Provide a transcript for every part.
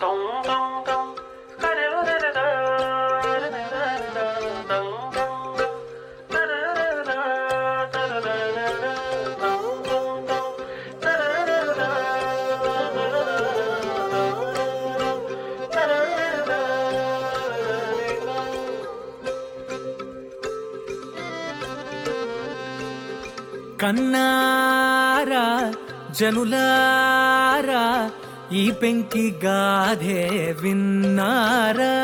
కన్నారా జనులారా ఈ పెంకి గాధే విన్నారా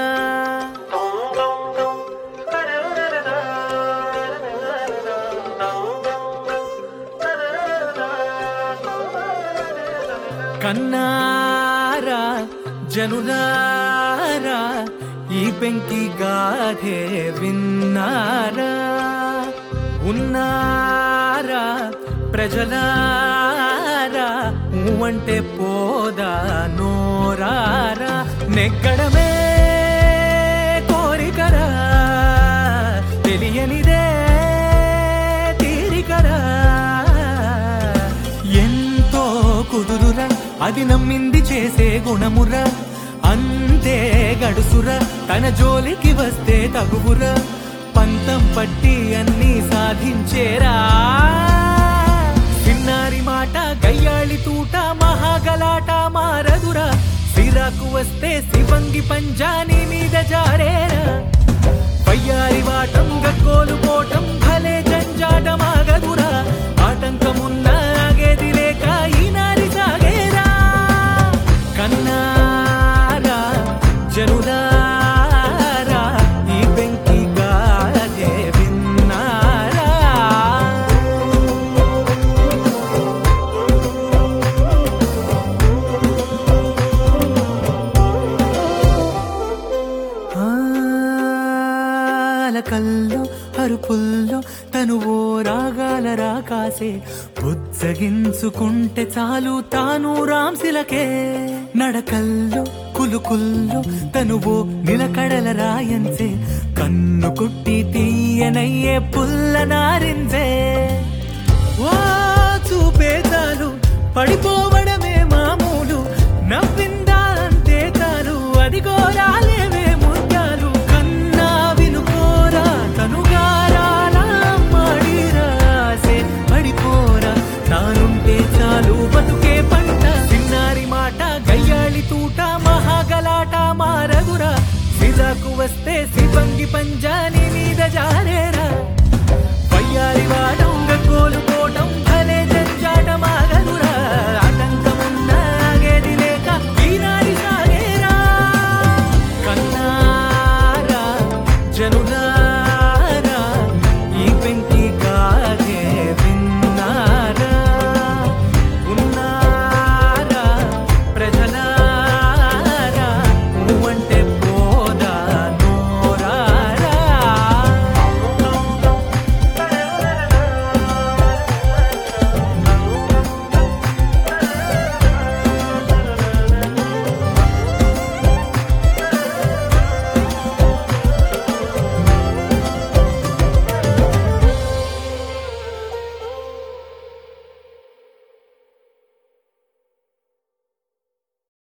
కన్నారా జనులారా ఈ పెంకి గాధే విన్నారా ఉన్నారా ప్రజలారా అంటే పోదా నోరారా నెగ్గడమే కోరికరా తెలియనిదే తీరికరా ఎంతో కుదురురా అది నమ్మింది చేసే గుణమురా అంతే గడుసురా తన జోలికి వస్తే తగువురా పంతం పట్టి అన్ని సాధించేరా చిన్నారి మాట గయ్యాళి తూట మహాగలాట మారదురా సిరాకు వస్తే శివంగి పంజాని మీద జారేరా వయ్యారి వాటం గగ్గోలు పోటం భలే జంజాటమాగదురా ఆటంకమున్న ఆగేది లేక ఈనారి సాగేరా కన్నారా జనులారా ఈ పెంకి గాదే విన్నారా కల్లో అరుపుల్లో తను ఓ రాగాల రాకాసే బుజ్జగించుకుంటే చాలు తాను రాంశిలకే నడకల్లో కులుకుల్లో తను ఓ నిలకడల రాయంచే కన్ను కొట్టి తీయనయ్యే పుల్ల నారించే ఓ చూపే చాలు పడిపోవడమే మామూలు నవ్విందా అంతే చాలు అది గోరాలేవే ముత్యాలు కన్నా వినుకోరా తనుగారాలా మాడిరాసే పడిపోరా నానుంటే చాలు బతుకే పంట చిన్నారి మాట గయ్యాళి తూట మహాగలాట మారగురా సిరాకు వస్తే శివంగి పంజాని మీద జారేరా వయ్యారి వాడంగ కోలు